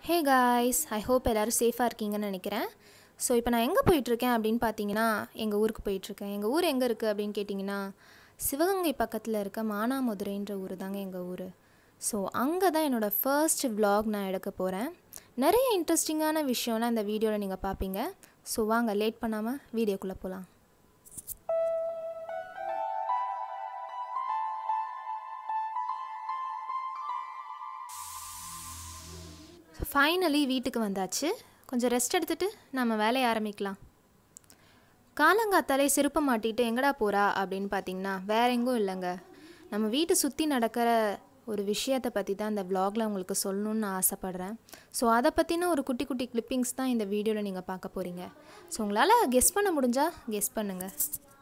hey guys I hope எல்லோரும் சேஃபாக இருக்கீங்கன்னு நினைக்கிறேன் ஸோ இப்போ நான் எங்கே போயிட்டுருக்கேன் அப்படின்னு பார்த்தீங்கன்னா எங்கள் ஊருக்கு போயிட்டுருக்கேன் எங்கள் ஊர் எங்கே இருக்குது அப்படின்னு கேட்டிங்கன்னா சிவகங்கை பக்கத்தில் இருக்க மானாமதுரைன்ற ஊர் தாங்க எங்கள் ஊர் ஸோ அங்கே தான் என்னோடய ஃபர்ஸ்ட் vlog நான் எடுக்க போகிறேன் நிறைய இன்ட்ரெஸ்டிங்கான விஷயம்லாம் இந்த வீடியோவில் நீங்கள் பார்ப்பீங்க ஸோ வாங்க லேட் பண்ணாமல் வீடியோக்குள்ளே போகலாம் ஃபைனலி வீட்டுக்கு வந்தாச்சு கொஞ்சம் ரெஸ்ட் எடுத்துட்டு நம்ம வேலையை ஆரம்பிக்கலாம் காலங்காத்தாலே செருப்பை மாட்டிட்டு எங்கடா போகிறா அப்படின்னு பார்த்தீங்கன்னா வேற எங்கும் இல்லைங்க நம்ம வீட்டை சுற்றி நடக்கிற ஒரு விஷயத்தை பற்றி தான் இந்த vlogல உங்களுக்கு சொல்லணும்னு நான் ஆசைப்பட்றேன் ஸோ அதை பற்றின ஒரு குட்டி குட்டி கிளிப்பிங்ஸ் தான் இந்த வீடியோவில் நீங்கள் பார்க்க போகிறீங்க ஸோ உங்களால் கெஸ் பண்ண முடிஞ்சால் கெஸ் பண்ணுங்கள்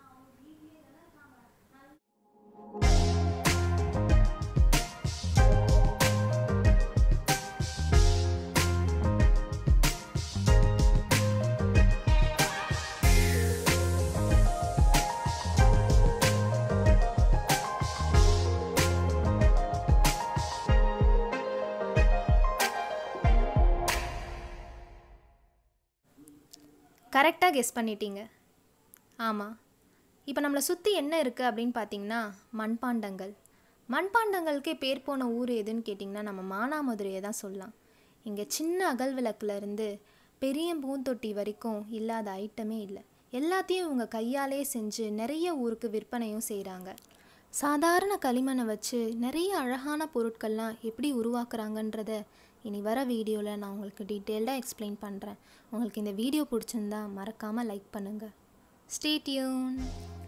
கரெக்டாக கெஸ் பண்ணிட்டீங்க ஆமாம் இப்போ நம்மளை சுற்றி என்ன இருக்குது அப்படின்னு பார்த்தீங்கன்னா மண்பாண்டங்கள் மண்பாண்டங்களுக்கே பேர் போன ஊர் எதுன்னு கேட்டிங்கன்னா நம்ம மானாமதுரையை தான் சொல்லலாம் இங்கே சின்ன அகல் விளக்குல இருந்து பெரிய பூந்தொட்டி வரைக்கும் இல்லாத ஐட்டமே இல்லை எல்லாத்தையும் இவங்க கையாலே செஞ்சு நிறைய ஊருக்கு விற்பனையும் செய்கிறாங்க சாதாரண களிமண்ணை வச்சு நிறைய அழகான பொருட்கள்லாம் எப்படி உருவாக்குறாங்கன்றத இனி வர வீடியோவில் நான் உங்களுக்கு டீட்டெயில்டாக எக்ஸ்பிளைன் பண்ணுறேன் உங்களுக்கு இந்த வீடியோ பிடிச்சிருந்தா மறக்காமல் லைக் பண்ணுங்கள் ஸ்டே டியூன்